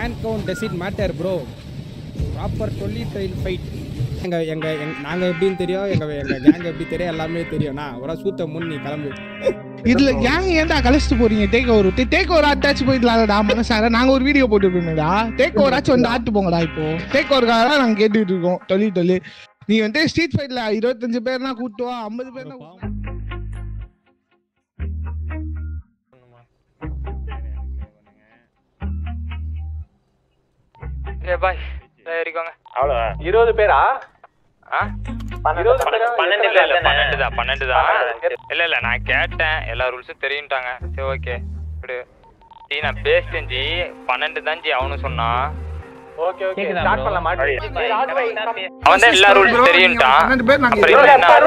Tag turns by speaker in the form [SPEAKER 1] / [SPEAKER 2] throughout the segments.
[SPEAKER 1] Can count does it matter bro proper dolly trail fight எங்க எங்க எங்க- நாங்க எப்படின்னு தெரியும் எங்க எங்க கேங் எப்படி தெரியும் எல்லாமே தெரியும் நான் ஒரு சூத்த முன் நீ கிளம்பு
[SPEAKER 2] இதுல கேங் ஏன்டா கழிச்சிட்டு போறீங்க டேக் ஓவர் டேக் ஓவர் ஆட்டாச்சு போயிடலாம்டா மனசார நாங்க ஒரு வீடியோ போட்டுருக்கோம்டா டேக் ஓவர் ஆச்சு வந்து ஆட்டு போங்கடா இப்போ டேக் ஓவருக்காக தான் நாங்க கேட்டுட்டு இருக்கோம் தொழில் தொழில் நீ வந்து ஸ்ட்ரீட் ஃபைட்ல இருபத்தஞ்சு பேர்னா கூட்டு வா ஐம்பது பேர்னா கூட்டு வா.
[SPEAKER 3] ஏ பாய் இருக்கோங்க
[SPEAKER 4] அவ்வளோதான்
[SPEAKER 5] இருபது பேரா
[SPEAKER 3] ஆ
[SPEAKER 5] இருபது பேரா
[SPEAKER 4] பன்னெண்டு
[SPEAKER 3] இல்ல இல்ல
[SPEAKER 4] தானே?
[SPEAKER 3] பன்னெண்டு தான் பன்னெண்டு தான் இல்ல இல்ல நான் கேட்டேன் எல்லா ரூல்ஸும் தெரியும்ட்டாங்க சரி ஓகே விடு ஜி நான் பேசிட்டேன் ஜி பன்னெண்டு தான் ஜி அவனும் சொன்னான்
[SPEAKER 5] ஓகே ஓகே ஸ்டார்ட் பண்ணலாமா
[SPEAKER 3] அவன் தான் எல்லா ரூல்ஸும் தெரியும்ட்டான்
[SPEAKER 2] பன்னெண்டு பேர் நாங்க
[SPEAKER 3] அப்புறம் இவன் என்ன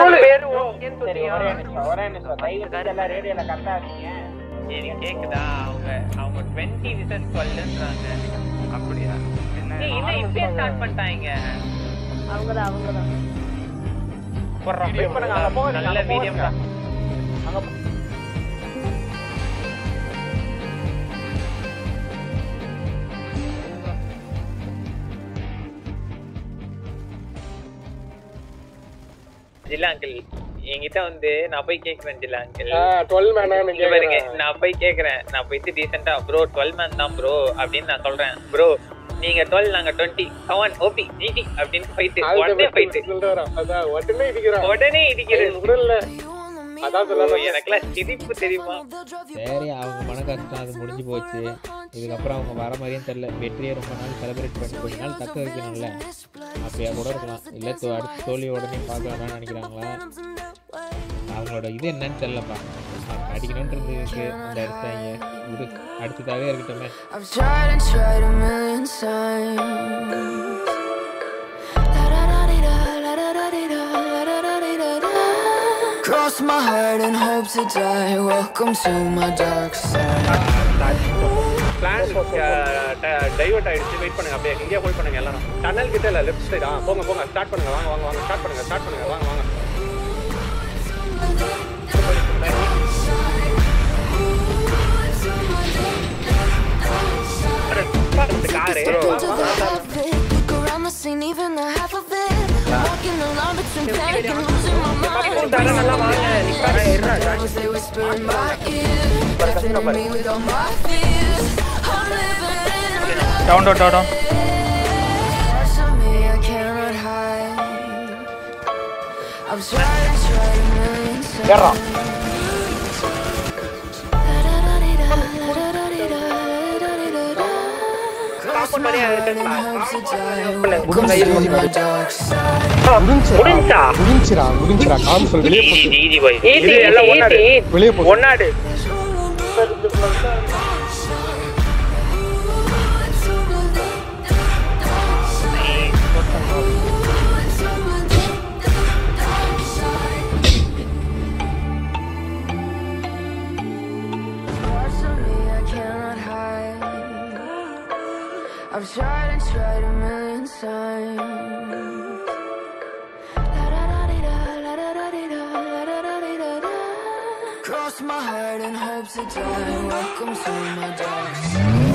[SPEAKER 4] எனக்கு கேக்குதா அவங்க அவங்க டுவெண்ட்டி விசஸ் டுவெல்ன்றாங்க
[SPEAKER 3] அப்படியா என்ன
[SPEAKER 4] என்ன இப்பயே ஸ்டார்ட் பண்ணிட்டாங்க
[SPEAKER 6] அவங்கதான் அவங்கதான்
[SPEAKER 5] Wait பண்ணுங்க, அங்க போங்க, நீங்க
[SPEAKER 4] நல்ல
[SPEAKER 5] அங்க போங்க.
[SPEAKER 4] மீடியம் தான் ஜில்லா அங்கிள் என்கிட்ட வந்து நான் போய் கேக்குறேன் ஜில்லா அங்கிள்
[SPEAKER 5] டுவெல் மேனா
[SPEAKER 4] இங்க பாருங்க நான் போய் கேக்குறேன் நான் போயிட்டு டீசெண்டா ப்ரோ டுவெல் மேன் தான் ப்ரோ அப்படின்னு நான் சொல்றேன் ப்ரோ நீங்க டுவெல் நாங்க டுவெண்ட்டி செவன் ஓபி ஜிடி அப்படின்னு போயிட்டு உடனே போயிட்டு
[SPEAKER 5] அதான் உடனே இடிக்கிறான்
[SPEAKER 4] உடனே இடிக்கிறது
[SPEAKER 5] உடல்ல அதான்
[SPEAKER 4] bro,
[SPEAKER 5] சொல்றேன்
[SPEAKER 4] எனக்கெல்லாம் சிரிப்பு தெரியுமா
[SPEAKER 7] சரி அவங்க மன கஷ்டம் அது முடிஞ்சு போச்சு இதுக்கப்புறம் அவங்க வர மாதிரியும் தெரியல வெற்றியை ரொம்ப நாள் செலிப்ரேட் பண்ணி கொஞ்ச நாள் தக்க வைக்கணும்ல அப்படியா கூட இருக்கலாம் இல்லை தோ அடுத்த தோல்வி உடனே பார்க்கலாம்னு நினைக்கிறாங்களா அவங்களோட இது என்னன்னு தெரியலப்பா அவங்க அடிக்கணும்னு இருந்ததுக்கு அந்த அடிச்சாங்க இது அடுத்ததாகவே இருக்கட்டுமே
[SPEAKER 8] I've tried and tried a million times. La-da-da-dee-da, la-da-da-dee-da, la-da-da-dee-da-da. Cross my heart and hope to die. Welcome to my dark side.
[SPEAKER 5] Plan divert ஆயிடுச்சு வெயிட் பண்ணுங்க அப்படியே இங்கே ஹோல்ட் பண்ணுங்க எல்லாரும் டனல் கிட்ட இல்ல லெஃப்ட் சைடு ஆ போங்க போங்க ஸ்டார்ட் பண்ணுங்க வாங்க வாங்க வாங்க ஸ்டார்ட் பண்ணுங்க ஸ்டார்ட் பண்ணுங்க வாங்க வாங்க car
[SPEAKER 8] Step into the outfit, look around the scene, even the half of it. Walking the line between panic and losing my mind. Shadows, they whisper in my ear, deafening me with all my fears. I'm living in a
[SPEAKER 3] town town town
[SPEAKER 8] Parts of me I cannot hide. I've tried and tried a million times. Cross my heart and hope to die. Welcome to my dark side.
[SPEAKER 4] முடிஞ்சா
[SPEAKER 5] முடிஞ்சிரா முடிஞ்சிரா com சொல் வெளியே போட்டு
[SPEAKER 4] easy பாய் easy எல்லாம் ஒன்னாடு
[SPEAKER 5] வெளியே போட்டு
[SPEAKER 4] ஒன்னாடு
[SPEAKER 8] Parts of me I cannot hide. I've tried and tried a million times. La-da-da-dee-da, la-da-da-dee-da, la-da-da-dee-da-da. Cross my heart and hope to die. Welcome to my dark side.